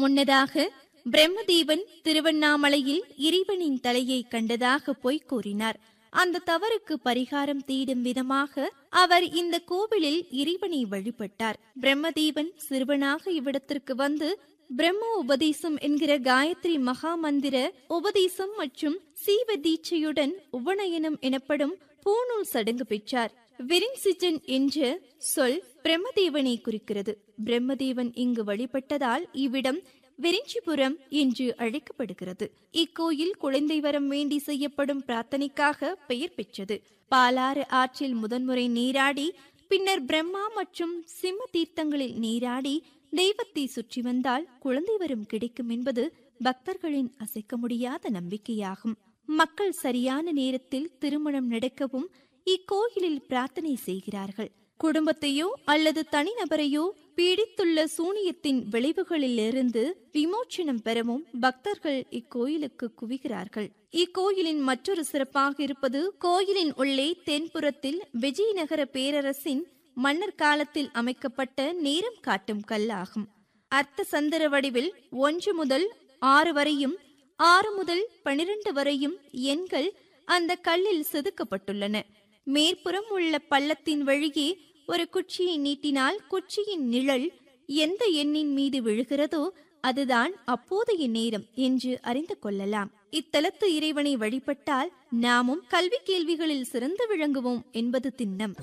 முன்னதாக பிரம்மதேவன் திருவண்ணாமலையில் இறைவனின் தலையை கண்டதாக பொய் கூறினார் அந்த தவறுக்கு பரிகாரம் தேடும் விதமாக அவர் இந்த கோவிலில் இறைவனை வழிபட்டார் பிரம்மதேவன் சிறுவனாக இவ்விடத்திற்கு வந்து பிரம்ம உபதேசம் என்கிற காயத்ரி மகா மந்திர உபதேசம் மற்றும் சீவ தீட்சையுடன் உபநயனம் எனப்படும் பூநூல் சடங்கு பெற்றார் விரின்சிஜன் என்ற சொல் பிரம்மதேவனை குறிக்கிறது பிரம்மதேவன் இங்கு வழிபட்டதால் இவ்விடம் விரிஞ்சிபுரம் என்று அழைக்கப்படுகிறது இக்கோயில் குழந்தை வரம் வேண்டி செய்யப்படும் பிரார்த்தனைக்காக பெயர் பெற்றது பாலாறு ஆற்றில் முதன்முறை நீராடி பின்னர் பிரம்மா மற்றும் சிம்ம தீர்த்தங்களில் நீராடி தெய்வத்தை சுற்றி வந்தால் குழந்தை வரம் கிடைக்கும் என்பது பக்தர்களின் அசைக்க முடியாத நம்பிக்கையாகும் மக்கள் சரியான நேரத்தில் திருமணம் நடக்கவும் இக்கோயிலில் பிரார்த்தனை செய்கிறார்கள் குடும்பத்தையோ அல்லது தனிநபரையோ பீடித்துள்ள சூனியத்தின் விளைவுகளிலிருந்து விமோச்சனம் பெறவும் பக்தர்கள் இக்கோயிலுக்கு குவிகிறார்கள் இக்கோயிலின் மற்றொரு சிறப்பாக இருப்பது கோயிலின் உள்ளே தென்புறத்தில் விஜயநகர பேரரசின் மன்னர் காலத்தில் அமைக்கப்பட்ட நேரம் காட்டும் கல்லாகும் அர்த்த சந்திர வடிவில் ஒன்று முதல் ஆறு வரையும் ஆறு முதல் பனிரெண்டு வரையும் எண்கள் அந்த கல்லில் செதுக்கப்பட்டுள்ளன மேற்புறம் உள்ள பள்ளத்தின் வழியே ஒரு குச்சியை நீட்டினால் குச்சியின் நிழல் எந்த எண்ணின் மீது விழுகிறதோ அதுதான் அப்போதைய நேரம் என்று அறிந்து கொள்ளலாம் இத்தலத்து இறைவனை வழிபட்டால் நாமும் கல்வி கேள்விகளில் சிறந்து விளங்குவோம் என்பது திண்ணம்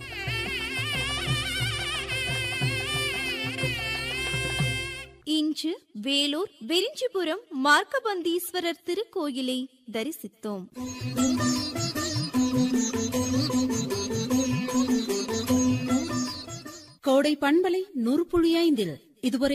இன்று வேலூர் வெரிஞ்சிபுரம் மார்க்கபந்தீஸ்வரர் திருக்கோயிலை தரிசித்தோம் கோடை பண்பலை நூறு புள்ளி ஐந்தில் இதுவரை